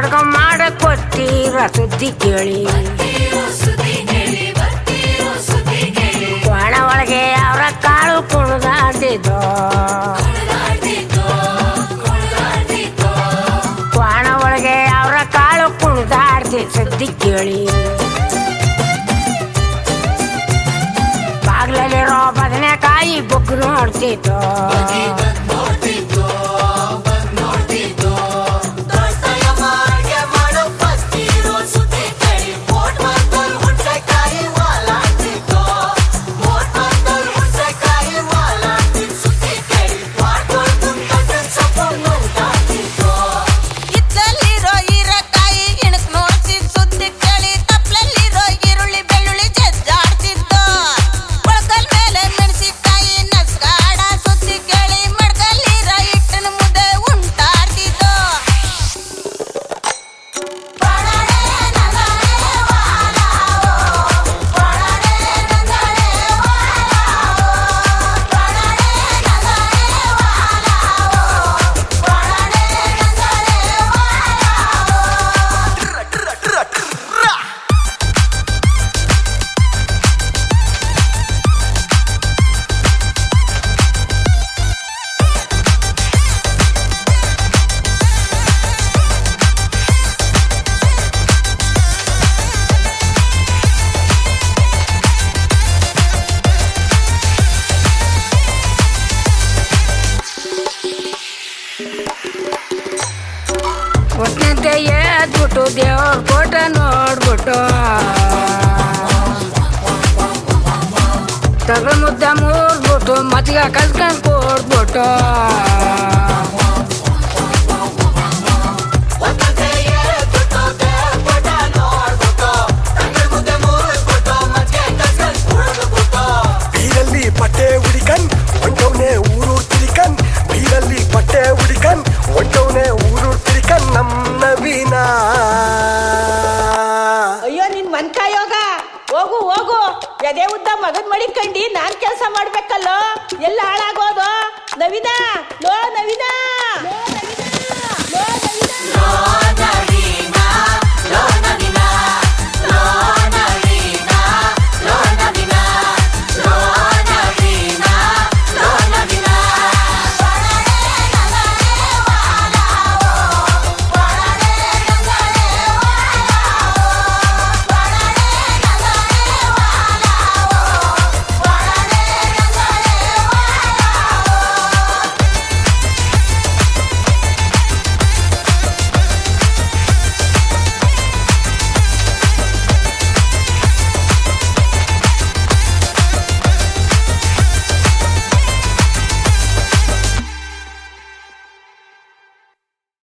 ಅಡ್ಗ ಮಾಡ ಕೊಟ್ಟಿರ ಸುದ್ದಿ ಕೇಳಿ ಒಣ ಒಳಗೆ ಅವರ ಕಾಳು ಕುಣಿದಾಡ್ತಿದ್ದೋ ಕ್ವಾಣ ಒಳಗೆ ಅವರ ಕಾಳು ಕುಣಿದಾಡ್ತಿ ಸುದ್ದಿ ಕೇಳಿ ಬಾಗ್ಲಲ್ಲಿರೋ ಬದನೆಕಾಯಿ ಬುಕ್ ನೋಡ್ತಿದ್ದೋ ಇದ್ದಲ್ಲಿರೋ ಹೀರೆಕಾಯಿ ಇಣಕ್ ನೋಡ್ತಿದ್ ಸುದ್ದಿ ಕೇಳಿ ತಪ್ಲಲ್ಲಿರೋ ಈರುಳ್ಳಿ ಬೆಳ್ಳುಳ್ಳಿ ಜಜ್ಜಾಡ್ತಿದ್ದು ಮೊಳಕಲ್ ಮೇಲೆ ಮೆಣಸಿಕಾಯಿ ನಸ್ಗಾಡ ಸುದ್ದಿ ಕೇಳಿ ಮಡ್ಕಲ್ಲಿರೋ ಹಿಟ್ಟಿನ ಮುದ್ದೆ ಉಂಟಾಡ್ತಿದ್ದು ಒಟ್ಟಿನಂತೆ ಎದ್ಬಿಟ್ಟು ದೇವ್ರ ಕೋಟ ನೋಡ್ಬಿಟ್ಟು ತಗಲ್ ಮುದ್ದ ಮೂರ್ಬಿಟ್ಟು ಮತ್ಗ ಕಲ್ಸ್ಕೊಂಡ್ ಕೊಡ್ಬಿಟ್ಟು ಬೀರಲ್ಲಿ ಪಟ್ಟೆ ಹುಡಿಕನ್ ಒಂಟವ್ನೆ ಊರೂರ್ ತಿರಿಕನ್ ಬೀರಲ್ಲಿ ಪಟ್ಟೆ ಹುಡಿಕನ್ ಒಂಟವ್ನೆ ಊರೂರ್ ತಿರಿಕನ್ ನಮ್ ನವೀನ ಅಯ್ಯೋ ನಿನ್ ಮನ್ಕಾಯೋಗ ಹೋಗು ಹೋಗು ಎದೆ ಉದ್ದ ಮಗನ್ ಮಡಿಕಂಡಿ ನಾನ್ ಕೆಲಸ ಮಾಡ್ಬೇಕಲ್ಲೋ ಎಲ್ಲ ಹಾಳಾಗೋದು ನವಿನಾ ಲೋ ನವಿನಾ